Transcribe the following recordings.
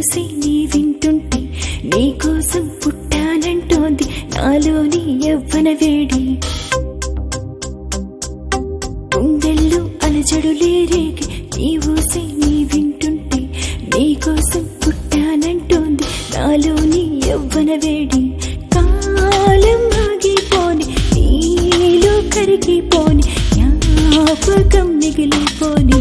ఊసి నీ వింటుంటే నీకోసం పుట్టానంటోంది నాలోని యవ్వన వేడి గుండెల్లో అలజడులే రేగి నీ ఊసి నీ వింటుంటే నీకోసం పుట్టానంటోంది నాలోని యవ్వన వేడి కాలం ఆగిపోని నీలో కరిగిపోని జ్ఞాపకం మిగిలిపోని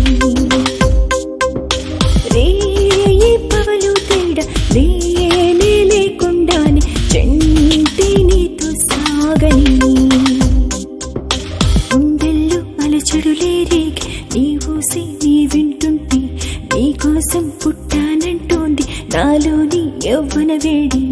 రేయి పవలు తేడా లేనే లేకుండానే చెంటి నీతో సాగని గుండెల్లో అలచడులే రేగి నీ ఊసి నీ వింటుంటే నీకోసం పుట్టానంటోంది నాలోని యవ్వన వేడి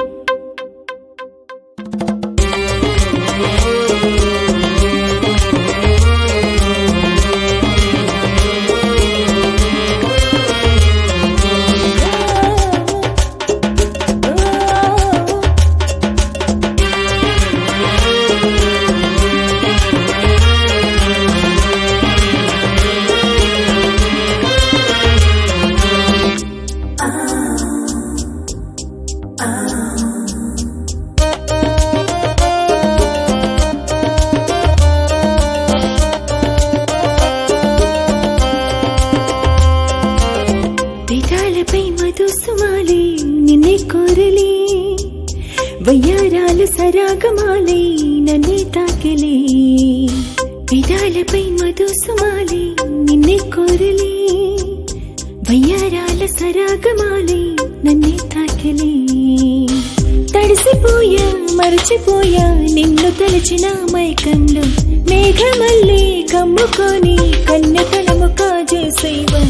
పెదాలపై మధుసుమాలి నిన్నే కోరలే వయ్యారాలు సరాగమాలి నన్నే తాకిలే పెదాలపై మధుసుమాలి నిన్నే కోరలే వయ్యారాల సరాగమాలి నన్నే తాకిలే తడిసిపోయా మరచిపోయా నిన్ను తలచిన మైకంలో మేఘమల్లి కమ్ముకొని కన్నె కళము కాజేసేవా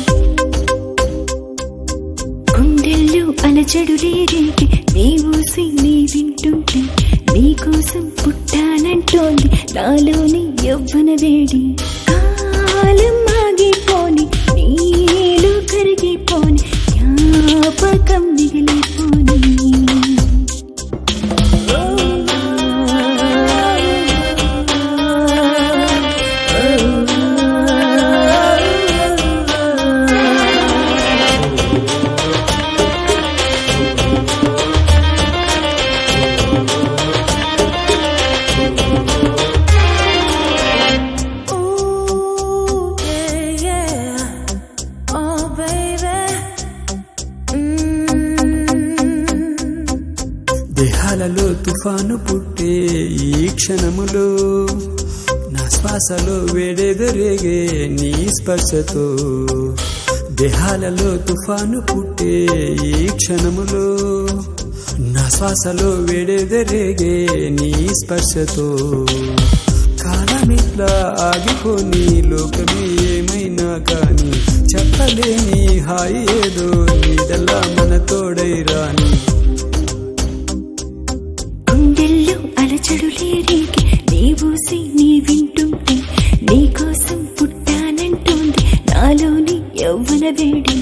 గుండెల్లో అలజడులే రేగి నీ ఊసి నీ వింటుంటే నీకోసం పుట్టానంటోంది నాలోని యవ్వన వేడి కాలం ఆగిపోని నీలో కరిగిపోని జ్ఞాపకం మిగిలిపోని Ooh, yeah, yeah. Oh, baby. దేహాలలో తుఫాను పుట్టే ఈ క్షణములో నా శ్వాసలో వేడెదరేగే నీ స్పర్శతో దేహాలలో తుఫాను పుట్టే ఈ క్షణములో నా శ్వాసలో వేడెదరేగే నీ స్పర్శతో కాలమిట్లా ఆగిపోని లోకమే ఏమైనా కాని చెప్పలేని హాయి ఏదో నీడల్లా మన తోడై రాని గుండెల్లో అలచడులే రేగి నీ ఊసి నీ వింటుంటే నీకోసం పుట్టానంటోంది నాలోని యవ్వన వేడి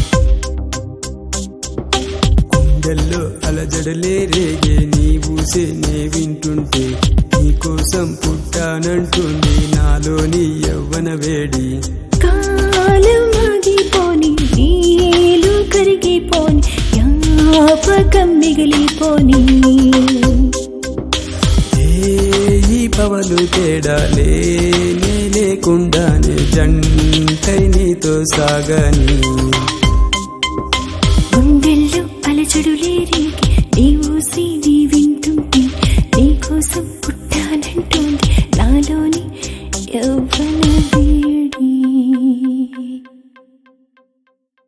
గుండెల్లో అలజడలే రేగే నీ ఊసే నే వింటుంటే నీకోసం పుట్టానంటుంది నాలోని యవ్వన వేడి కాలం ఆగిపోని నీలో కరిగిపోని జ్ఞాపకం మిగిలిపోని ఏ ఈ పవలు తేడాలే నే లేకుండానే జంటై నీతో సాగని గుండెల్లో అలచడులే రేగి నీ ఊసి నీ వింటుంటే